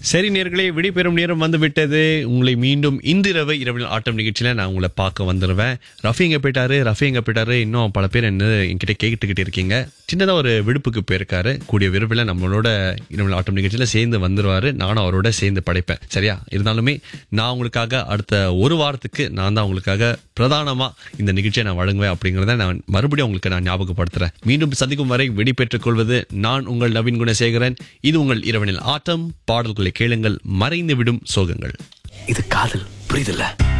சரி நேர்களே விடைபெறும் நேரம் வந்து விட்டது உங்களை மீண்டும் இந்திரவு இரவில் ஆட்டம் நிகழ்ச்சியில நான் உங்களை பார்க்க வந்துடுவேன் ரஃபி எங்க போயிட்டாரு ரஃபி எங்க போயிட்டாரு இன்னும் பல பேர் என்ன என்கிட்ட கேட்டுக்கிட்டு இருக்கீங்க சின்னதா ஒரு விடுப்புக்கு போயிருக்காரு கூடிய விரைவில் நம்மளோட இரவில் ஆட்டம் நிகழ்ச்சியில சேர்ந்து வந்துருவாரு நானும் அவரோட சேர்ந்து படைப்பேன் சரியா இருந்தாலுமே நான் உங்களுக்காக அடுத்த ஒரு வாரத்துக்கு நான் தான் உங்களுக்காக பிரதானமா இந்த நிகழ்ச்சியை நான் வழங்குவேன் அப்படிங்கறத நான் மறுபடியும் உங்களுக்கு நான் ஞாபகப்படுத்துறேன் மீண்டும் சந்திக்கும் வரை விடைபெற்றுக் கொள்வது நான் உங்கள் நவீன் குணசேகரன் இது உங்கள் இரவனில் ஆட்டம் பாடல்களை கேளுங்கள் மறைந்து விடும் சோகங்கள் இது காதல் புரியுதுல்ல